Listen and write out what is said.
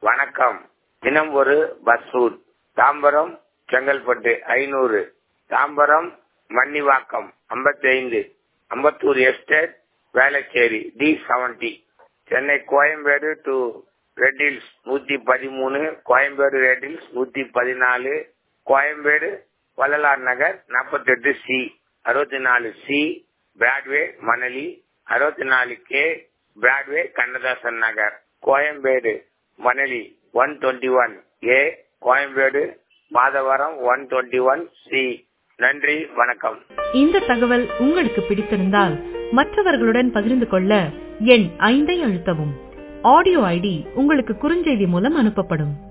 வணக்கம் தினம் ஒரு பஸ் ரூட் தாம்பரம் செங்கல்பட்டு ஐநூறு தாம்பரம் மன்னிவாக்கம் ஐம்பத்தி ஐந்து Ambattur estate Velachery D seventy Chennai Koyambedu to Red Hills நூத்தி பதிமூணு கோயம்பேடு ரெட் ஹில்ஸ் நூத்தி பதினாலு கோயம்பேடு வள்ளலார் நகர் நாற்பத்தி எட்டு சி அறுபத்தி நாலு சி பிராட்வே மணலி அறுபத்தி நாலு K Broadway Kannadasan Nagar Koyambedu Manali one twenty one A Koyambedu Madhavaram one twenty one C நன்றி வணக்கம் இந்த தகவல் உங்களுக்கு பிடித்திருந்தால் மற்றவர்களுடன் பகிர்ந்து கொள்ள எண் ஐந்தை அழுத்தவும் ஆடியோ ஐடி உங்களுக்கு குறுஞ்செய்தி மூலம் அனுப்பப்படும்